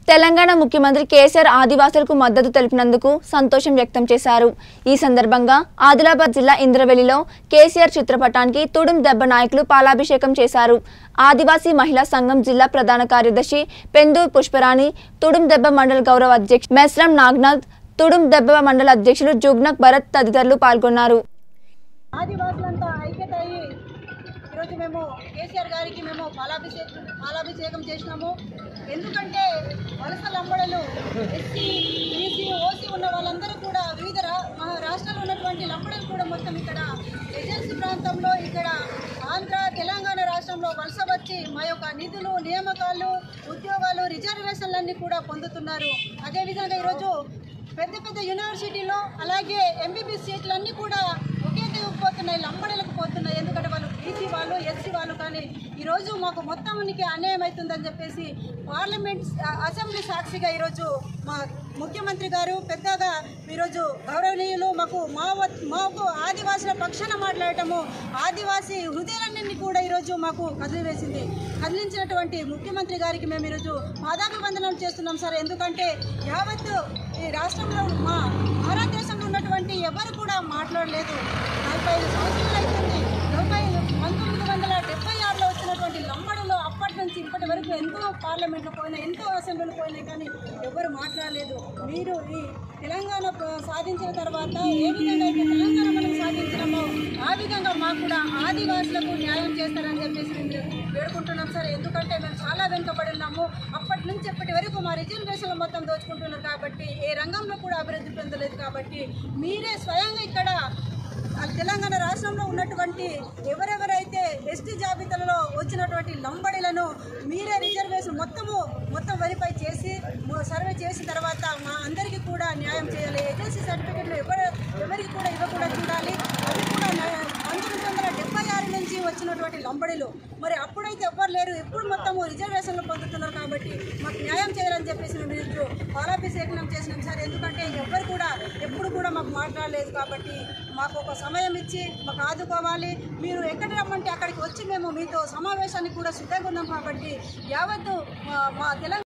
తెలంగాణ ముఖ్యమంత్రి కేసీఆర్ ఆదివాసులకు మద్దతు తెలిపినందుకు సంతోషం వ్యక్తం చేశారు ఈ సందర్భంగా ఆదిలాబాద్ జిల్లా ఇంద్రవెల్లిలో కేసీఆర్ చిత్రపటానికి తుడుం దెబ్బ నాయకులు పాలాభిషేకం చేశారు ఆదివాసీ మహిళా సంఘం జిల్లా ప్రధాన కార్యదర్శి పెందూర్ పుష్పరాణి తుడుం దెబ్బ మండల గౌరవ అధ్యక్షుడు మెస్రం నాగ్నాథ్ తుడుం దెబ్బ మండల అధ్యక్షులు జుగ్నక్ భరత్ తదితరులు పాల్గొన్నారు ఆదివాసులంతా ఐక్యత అయ్యి ఈరోజు మేము కేసీఆర్ గారికి మేము పాలాభిషేకం పాలాభిషేకం చేసినాము ఎందుకంటే వలస లంబడలు ఎస్సీ బీసీ ఓసీ ఉన్న వాళ్ళందరూ కూడా వివిధ రా మా రాష్ట్రాల్లో ఉన్నటువంటి లంబడలు కూడా మొత్తం ఇక్కడ ఏజెన్సీ ప్రాంతంలో ఇక్కడ ఆంధ్ర తెలంగాణ రాష్ట్రంలో వలస వచ్చి మా యొక్క నిధులు నియామకాలు ఉద్యోగాలు రిజర్వేషన్లన్నీ కూడా పొందుతున్నారు అదేవిధంగా ఈరోజు పెద్ద పెద్ద యూనివర్సిటీలో అలాగే ఎంబీబీఎస్ సీట్లన్నీ కూడా ఒకే దిగుకు పోతున్నాయి లంబడలకు పోతున్నాయి ఎందుకంటే వాళ్ళు బీసీ వాళ్ళు ఎస్సీ వాళ్ళు కానీ ఈరోజు మాకు మొత్తానికి అన్యాయం అవుతుందని చెప్పేసి పార్లమెంట్ అ- అసెంబ్లీ సాక్షిగా ఈరోజు మా ముఖ్యమంత్రి గారు పెద్దగా ఈరోజు గౌరవనీయులు మాకు మా వ- మాకు ఆదివాసుల పక్షాన మాట్లాడటము ఆదివాసీ హృదయాలన్నింటినీ కూడా ఈరోజు మాకు కదిలివేసింది కదిలించినటువంటి ముఖ్యమంత్రి గారికి మేము ఈరోజు పాదాభివందనం చేస్తున్నాం సార్ ఎందుకంటే యావత్తు ఈ రాష్ట్రంలో మా భారతదేశంలో ఉన్నటువంటి ఎవరు కూడా మాట్లాడలేదు నలభై ఐదు సంవత్సరాలు అవుతుంది డెబ్బై పంతొమ్మిది వందల డెబ్బై ఆరులో వచ్చినటువంటి లంబడులో అప్పటి నుంచి ఇప్పటి వరకు ఎంతో పార్లమెంట్లో పోయినా ఎంతో అసెంబ్లీలో పోయినాయి కానీ ఎవరు మాట్లాడలేదు మీరు ఈ తెలంగాణ ప- సాధించిన తర్వాత ఏ విధంగా అయితే తెలంగాణ మనం సాధించినామో ఆ విధంగా మాకు కూడా ఆదివాసులకు న్యాయం చేస్తారని చెప్పేసి మేము వేడుకుంటున్నాం సార్ ఎందుకంటే మేము చాలా వెనుకబడి ఉన్నాము అప్పటి నుంచి ఇప్పటి వరకు మా రిజర్వేషన్లు మొత్తం దోచుకుంటున్నారు కాబట్టి ఏ రంగంలో కూడా అభివృద్ధి పొందలేదు కాబట్టి మీరే స్వయంగా ఇక్కడ ఆ తెలంగాణ రాష్ట్రంలో ఉన్నటువంటి ఎవరెవరైతే ఎస్టీ జాబితాలలో వచ్చినటువంటి లంబడిలను మీరే రిజర్వేషన్ మొత్తము మొత్తం వెరిఫై చేసి మొ- సర్వే చేసిన తర్వాత మా అందరికీ కూడా న్యాయం చేయాలి ఏజెన్సీ సర్టిఫికెట్లు ఎవరు ఎవరికి కూడా ఇవ్వకుండా చూడాలి అది కూడా న- పంతొమ్మిది వందల డెబ్బై ఆరు నుంచి వచ్చినటువంటి లంబడిలు మరి అప్పుడైతే ఎవ్వరు లేరు ఎప్పుడు మొత్తము రిజర్వేషన్లు పొందుతున్నారు కాబట్టి మాకు న్యాయం చేయాలని చెప్పేసి మేము ఈరోజు పాలాభిషేకనం చేసినాం సార్ ఎందుకంటే ఎవ్వరు కూడా ఎప్పుడు కూడా మాకు మాట్లాడలేదు కాబట్టి మాకు ఒక సమయం ఇచ్చి మాకు ఆదుకోవాలి మీరు ఎక్కడ రమ్మంటే అక్కడికి వచ్చి మేము మీతో సమావేశానికి కూడా సిద్ధంగా ఉన్నాం కాబట్టి యావత్తు మా- మా తెలంగాణ